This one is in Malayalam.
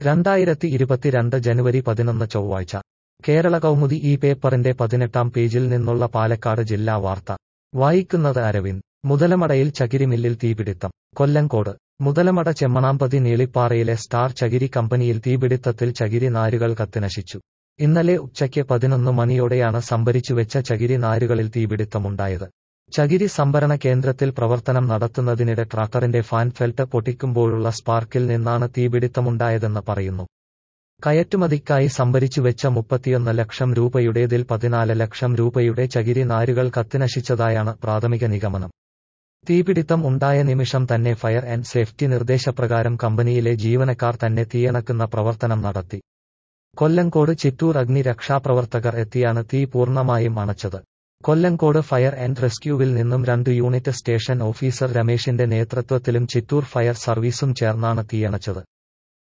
രണ്ടായിരത്തി ഇരുപത്തിരണ്ട് ജനുവരി പതിനൊന്ന് ചൊവ്വാഴ്ച കേരള കൗമുദി ഈ പേപ്പറിന്റെ പതിനെട്ടാം പേജിൽ നിന്നുള്ള പാലക്കാട് ജില്ലാ വാർത്ത വായിക്കുന്നത് അരവിന്ദ് മുതലമടയിൽ ചകിരിമില്ലിൽ തീപിടുത്തം കൊല്ലങ്കോട് മുതലമട ചെമ്മണാമ്പതി നീളിപ്പാറയിലെ സ്റ്റാർ ചകിരി കമ്പനിയിൽ തീപിടുത്തത്തിൽ ചകിരി നാരുകൾ കത്തിനശിച്ചു ഇന്നലെ ഉച്ചയ്ക്ക് പതിനൊന്ന് മണിയോടെയാണ് സംഭരിച്ചുവെച്ച ചകിരി നാരുകളിൽ തീപിടുത്തമുണ്ടായത് ചകിരി സംഭരണ കേന്ദ്രത്തിൽ പ്രവർത്തനം നടത്തുന്നതിനിടെ ട്രാക്ടറിന്റെ ഫാൻ ഫെൽറ്റ് പൊട്ടിക്കുമ്പോഴുള്ള സ്പാർക്കിൽ നിന്നാണ് തീപിടുത്തമുണ്ടായതെന്ന് പറയുന്നു കയറ്റുമതിക്കായി സംഭരിച്ചുവെച്ച മുപ്പത്തിയൊന്ന് ലക്ഷം രൂപയുടേതിൽ പതിനാല് ലക്ഷം രൂപയുടെ ചകിരി നാരുകൾ കത്തിനശിച്ചതായാണ് പ്രാഥമിക നിഗമനം തീപിടുത്തം ഉണ്ടായ നിമിഷം തന്നെ ഫയർ ആൻഡ് സേഫ്റ്റി നിർദ്ദേശപ്രകാരം കമ്പനിയിലെ ജീവനക്കാർ തന്നെ തീയണക്കുന്ന പ്രവർത്തനം നടത്തി കൊല്ലങ്കോട് ചിറ്റൂർ അഗ്നി രക്ഷാപ്രവർത്തകർ എത്തിയാണ് തീ പൂർണ്ണമായും അണച്ചത് കൊല്ലങ്കോട് ഫയർ ആൻഡ് റെസ്ക്യൂവിൽ നിന്നും രണ്ട് യൂണിറ്റ് സ്റ്റേഷൻ ഓഫീസർ രമേശിന്റെ നേതൃത്വത്തിലും ചിറ്റൂർ ഫയർ സർവീസും ചേർന്നാണ് തീയണച്ചത്